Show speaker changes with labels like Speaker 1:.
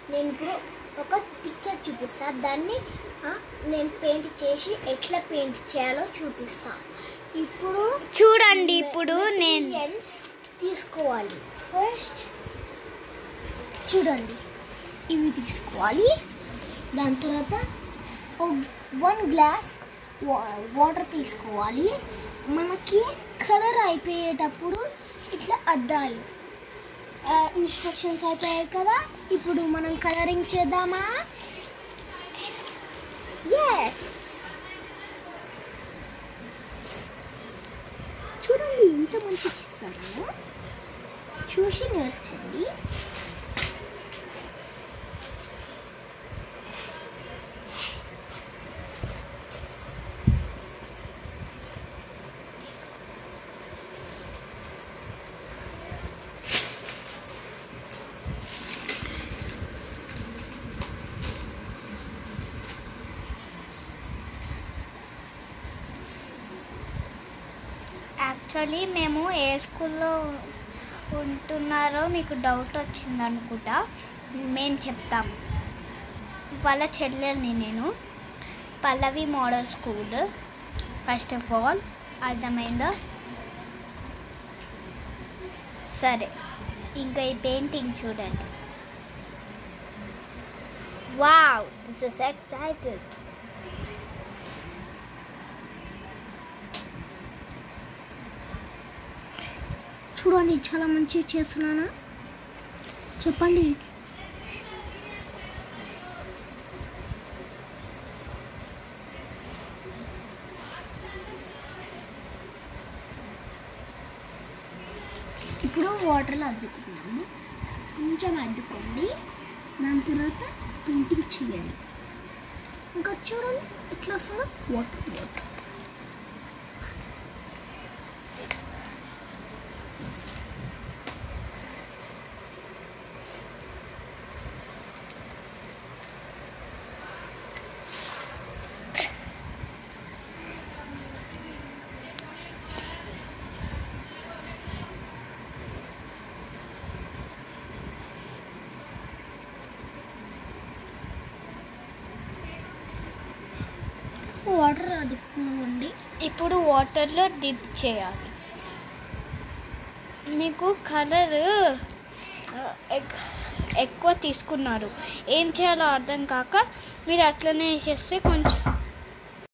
Speaker 1: నేను ఇప్పుడు ఒక పిక్చర్ చూపిస్తా దాన్ని ఆ, నేను పెయింట్ చేసి ఎట్లా పెయింట్ చేయాలో చూపిస్తా ఇప్పుడు
Speaker 2: చూడండి ఇప్పుడు నేను
Speaker 1: లెన్స్ తీసుకోవాలి ఫస్ట్ చూడండి ఇవి తీసుకోవాలి దాని తర్వాత వన్ గ్లాస్ వాటర్ తీసుకోవాలి మనకి కలర్ అయిపోయేటప్పుడు ఇట్లా అద్దాలి ఇన్స్ట్రక్షన్స్ అయిపోయాయి కదా ఇప్పుడు మనం కలరింగ్ చేద్దామా ఎస్ చూడండి ఇంత మంచి చేస్తాను చూసి నేర్చుకోండి
Speaker 2: యాక్చువల్లీ మేము ఏ స్కూల్లో ఉంటున్నారో మీకు డౌట్ వచ్చింది అనుకుంటా మేము చెప్తాం వాళ్ళ చెల్లెల్ని నేను Pallavi model school first of all అర్థమైందా సరే ఇంకా ఈ పెయింటింగ్ చూడండి వావ్ దిస్ ఇస్ ఎక్సైటెడ్
Speaker 1: చూడండి చాలా మంచి చేస్తున్నాను చెప్పండి ఇప్పుడు వాటర్లో అద్దుకున్నాము కొంచెం అద్దుకోండి దాని తర్వాత పెయింటింగ్ చేయండి ఇంకా చూడండి ఎట్లా వస్తుందో వాటర్ వాటర్ వాటర్ అదుపుకున్నామండి
Speaker 2: ఇప్పుడు వాటర్లో డిప్ చేయాలి మీకు కలర్ ఎక్కువ తీసుకున్నారు ఏం చేయాలో అర్థం కాక మీరు అట్లనే వేసేస్తే కొంచెం